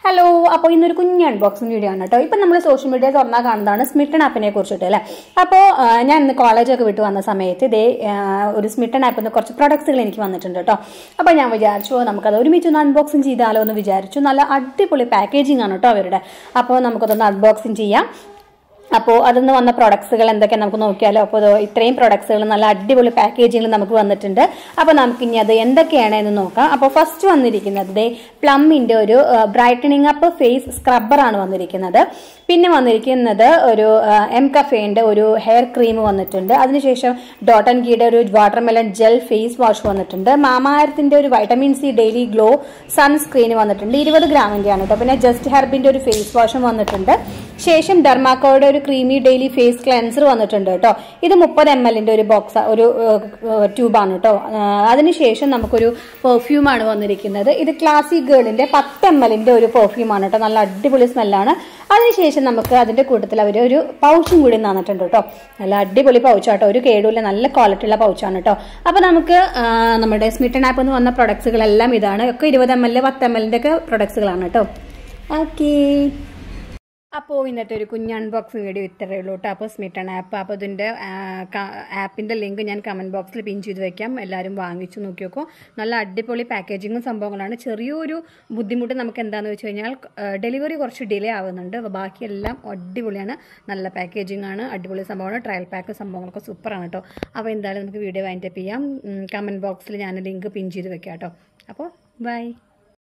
hello അപ്പോൾ ഇന്നൊരു കുഞ്ഞ് അൺബോക്സിംഗ് വീഡിയോ ആണ് കേട്ടോ ഇപ്പം നമ്മൾ സോഷ്യൽ മീഡിയ തുറന്നാൽ കാണുന്നതാണ് സ്മിട്ടൺ ആപ്പിനെ കുറിച്ചിട്ട് അല്ലേ അപ്പോൾ ഞാൻ ഇന്ന് കോളേജൊക്കെ വിട്ട് വന്ന സമയത്ത് ഇതേ ആ, ഒരു സ്മിട്ടൺ ആപ്പിൽ നിന്ന് കുറച്ച് പ്രൊഡക്ട്സുകൾ എനിക്ക് വന്നിട്ടുണ്ട് കേട്ടോ അപ്പോൾ ഞാൻ വിചാരിച്ചു നമുക്കത് ഒരുമിച്ച് ഒന്ന് അൺബോക്സിങ് ചെയ്താലോ എന്ന് വിചാരിച്ചു നല്ല അടിപൊളി പാക്കേജിംഗ് ആണ് കേട്ടോ അവരുടെ അപ്പോൾ നമുക്കതൊന്ന് അൺബോക്സിങ് ചെയ്യാം അപ്പോൾ അതിൽ വന്ന പ്രൊഡക്ട്സുകൾ എന്തൊക്കെ നമുക്ക് നോക്കിയാലോ അപ്പോൾ ദോ ഇത്രയും പ്രൊഡക്ട്സുകൾ നല്ല അടിപൊളി പാക്കേജിങ്ങിൽ നമുക്ക് വന്നിട്ടുണ്ട് അപ്പോൾ നമുക്ക് ഇനി അത് എന്തൊക്കെയാണ് എന്ന് നോക്കാം അപ്പോൾ ഫസ്റ്റ് വന്നിരിക്കുന്നത് ദേ പ്ലമ്മിന്റെ ഒരു ബ്രൈറ്റനിങ് അപ്പ് ഫേസ് സ്ക്രബ്ബറാണ് വന്നിരിക്കുന്നത് പിന്നെ വന്നിരിക്കുന്നത് ഒരു എം കഫേന്റെ ഒരു ഹെയർ ക്രീം വന്നിട്ടുണ്ട് അതിനുശേഷം ഡോട്ടൻ ഗീയുടെ ഒരു വാട്ടർമെലൺ ജെൽ ഫേസ് വാഷ് വന്നിട്ടുണ്ട് മാമാരത്തിന്റെ ഒരു vitamin C daily glow sunscreen വന്നിട്ടുണ്ട് ഇരുപത് ഗ്രാമിന്റെ ആണ് കേട്ടോ പിന്നെ ജസ്റ്റ് ഹെർബിന്റെ ഒരു ഫേസ് വാഷും വന്നിട്ടുണ്ട് ശേഷം ഡെർമാക്കോയുടെ ഒരു ക്രീമി ഡെയിലി ഫേസ് ക്ലെൻസർ വന്നിട്ടുണ്ട് കേട്ടോ ഇത് മുപ്പത് എം എല്ലിന്റെ ഒരു ബോക്സ് ഒരു ട്യൂബാണ് കേട്ടോ അതിനുശേഷം നമുക്കൊരു പെർഫ്യൂമാണ് വന്നിരിക്കുന്നത് ഇത് ക്ലാസിക് ഗേളിന്റെ പത്ത് എം എല്ലിന്റെ ഒരു പെർഫ്യൂമാണ് കേട്ടോ നല്ല അടിപൊളി സ്മെല്ലാണ് അതിനുശേഷം നമുക്ക് അതിന്റെ കൂട്ടത്തിൽ അവർ ഒരു പൗച്ചും കൂടി തന്നിട്ടുണ്ട് കേട്ടോ നല്ല അടിപൊളി പൗച്ചാട്ടോ ഒരു കേടുമില്ല നല്ല ക്വാളിറ്റി ഉള്ള പൗച്ചാണ് കേട്ടോ അപ്പൊ നമുക്ക് ആ, നമ്മുടെ സ്മിട്ടൺ ആപ്പ് എന്ന് വന്ന പ്രൊഡക്ട്സുകളെല്ലാം ഇതാണ് ഒക്കെ ഇരുപത് എം എൽ പത്ത് എം എല്ലിന്റെ ഒക്കെ പ്രൊഡക്ട്സുകളാണ് കേട്ടോ ഓക്കേ അപ്പോൾ ഇന്നത്തെ ഒരു കുഞ്ഞ് അൺബോക്സിങ് വീഡിയോ ഇത്രയേ ഉള്ളൂ കേട്ടോ അപ്പോൾ സ്മിട്ടൺ ആപ്പ് അപ്പോൾ ഇതിൻ്റെ ആപ്പിൻ്റെ ലിങ്ക് ഞാൻ കമൻറ്റ് ബോക്സിൽ പിൻ ചെയ്ത് വെക്കാം എല്ലാവരും വാങ്ങിച്ചു നോക്കി നോക്കൂ നല്ല അടിപൊളി പാക്കേജിങ്ങും സംഭവങ്ങളാണ് ചെറിയൊരു ബുദ്ധിമുട്ട് നമുക്ക് എന്താണെന്ന് വെച്ച് കഴിഞ്ഞാൽ ഡെലിവറി കുറച്ച് ഡിലേ ആവുന്നുണ്ട് അപ്പോൾ ബാക്കിയെല്ലാം അടിപൊളിയാണ് നല്ല പാക്കേജിംഗ് ആണ് അടിപൊളി സംഭവമാണ് ട്രയൽ പാക്ക് സംഭവങ്ങളൊക്കെ സൂപ്പറാണ് കേട്ടോ അപ്പോൾ എന്തായാലും നമുക്ക് വീഡിയോ വൈൻഡപ്പ് ചെയ്യാം കമൻറ്റ് ബോക്സിൽ ഞാൻ ലിങ്ക് പിൻ ചെയ്ത് വെക്കാം കേട്ടോ അപ്പോൾ ബൈ